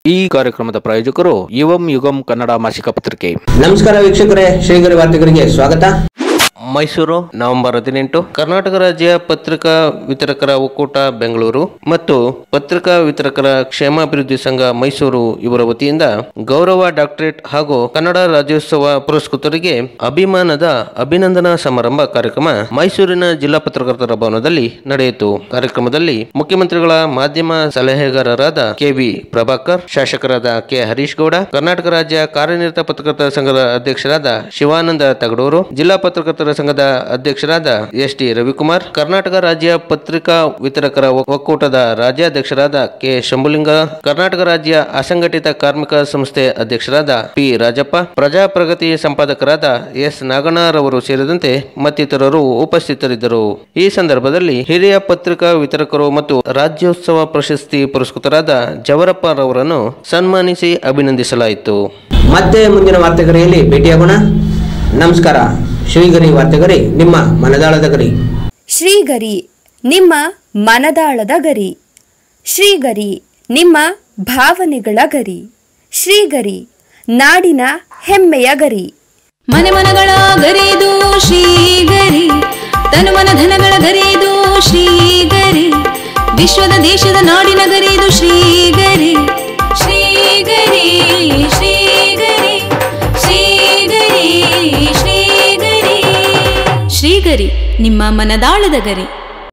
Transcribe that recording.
ಈ ಕಾರ್ಯಕ್ರಮದ ಪ್ರಾಯೋಜಕರು ಯುವಂ ಯುಗಂ ಕನ್ನಡ ಮಾಸಿಕ ಪತ್ರಿಕೆ ನಮಸ್ಕಾರ ವೀಕ್ಷಕರೇ ಶ್ರೀಗರಿ ವಾರ್ತೆಗರಿಗೆ ಸ್ವಾಗತ ಮೈಸೂರು ನವೆಂಬರ್ ಹದಿನೆಂಟು ಕರ್ನಾಟಕ ರಾಜ್ಯ ಪತ್ರಿಕಾ ವಿತರಕರ ಒಕ್ಕೂಟ ಬೆಂಗಳೂರು ಮತ್ತು ಪತ್ರಿಕಾ ವಿತರಕರ ಕ್ಷೇಮಾಭಿವೃದ್ಧಿ ಸಂಘ ಮೈಸೂರು ಇವರ ವತಿಯಿಂದ ಗೌರವ ಡಾಕ್ಟರೇಟ್ ಹಾಗೂ ಕನ್ನಡ ರಾಜ್ಯೋತ್ಸವ ಪುರಸ್ಕೃತರಿಗೆ ಅಭಿಮಾನದ ಅಭಿನಂದನಾ ಸಮಾರಂಭ ಕಾರ್ಯಕ್ರಮ ಮೈಸೂರಿನ ಜಿಲ್ಲಾ ಪತ್ರಕರ್ತರ ಭವನದಲ್ಲಿ ನಡೆಯಿತು ಕಾರ್ಯಕ್ರಮದಲ್ಲಿ ಮುಖ್ಯಮಂತ್ರಿಗಳ ಮಾಧ್ಯಮ ಸಲಹೆಗಾರರಾದ ಕೆವಿ ಪ್ರಭಾಕರ್ ಶಾಸಕರಾದ ಕೆ ಹರೀಶ್ ಗೌಡ ಕರ್ನಾಟಕ ರಾಜ್ಯ ಕಾರ್ಯನಿರತ ಪತ್ರಕರ್ತರ ಸಂಘದ ಅಧ್ಯಕ್ಷರಾದ ಶಿವಾನಂದ ತಗಡೂರು ಜಿಲ್ಲಾ ಪತ್ರಕರ್ತರ ಸಂಘದ ಅಧ್ಯಕ್ಷರಾದ ಎಸ್ ಟಿ ರವಿಕುಮಾರ್ ಕರ್ನಾಟಕ ರಾಜ್ಯ ಪತ್ರಿಕಾ ವಿತರಕರ ಒ- ಒಕ್ಕೂಟದ ರಾಜ್ಯಾಧ್ಯಕ್ಷರಾದ ಕೆ ಶಂಭುಲಿಂಗ ಕರ್ನಾಟಕ ರಾಜ್ಯ ಅಸಂಘಟಿತ ಕಾರ್ಮಿಕ ಸಂಸ್ಥೆ ಅಧ್ಯಕ್ಷರಾದ ಪಿ ರಾಜಪ್ಪ ಪ್ರಜಾ ಪ್ರಗತಿ ಸಂಪಾದಕರಾದ ಎಸ್ ನಾಗಣ್ಣರವರು ಸೇರಿದಂತೆ ಮತ್ತಿತರರು ಉಪಸ್ಥಿತರಿದ್ದರು ಈ ಸಂದರ್ಭದಲ್ಲಿ ಹಿರಿಯ ಪತ್ರಿಕಾ ವಿತರಕರು ಮತ್ತು ರಾಜ್ಯೋತ್ಸವ ಪ್ರಶಸ್ತಿ ಪುರಸ್ಕೃತರಾದ ಜವರಪ್ಪರವರನ್ನು ಸನ್ಮಾನಿಸಿ ಅಭಿನಂದಿಸಲಾಯಿತು ಮತ್ತೆ ಮುಂದಿನ ವಾರ್ತೆಗರಿಯಲ್ಲಿ ಭೇಟಿಯಾಗೋಣ ನಮಸ್ಕಾರ ಶ್ರೀಗರಿ ವಾರ್ತೆಗರಿ ನಿಮ್ಮ ಮನದಾಳದ ಗರಿ ಶ್ರೀಗರಿ ನಿಮ್ಮ ಮನದಾಳದ ಗರಿ ಶ್ರೀಗರಿ ನಿಮ್ಮ ಭಾವನೆಗಳ ಗರಿ ಶ್ರೀಗರಿ ನಾಡಿನ ಹೆಮ್ಮೆಯ ಗರಿ ಮನೆ ಮನಗಳ ಗರಿದು ಶ್ರೀಗರಿ ತನು ಮನ ಧನಗಳ ಗರಿದು ಶ್ರೀಗರಿ ವಿಶ್ವದ ದೇಶದ ನಾಡಿನ ಗರಿದು ಶ್ರೀಗರಿ ಶ್ರೀಗರಿ ಶ್ರೀಗರಿ ಶ್ರೀಗರಿ ಶ್ರೀಗರಿ ಶ್ರೀಗರಿ ನಿಮ್ಮ ಮನದಾಳದ ಗರಿ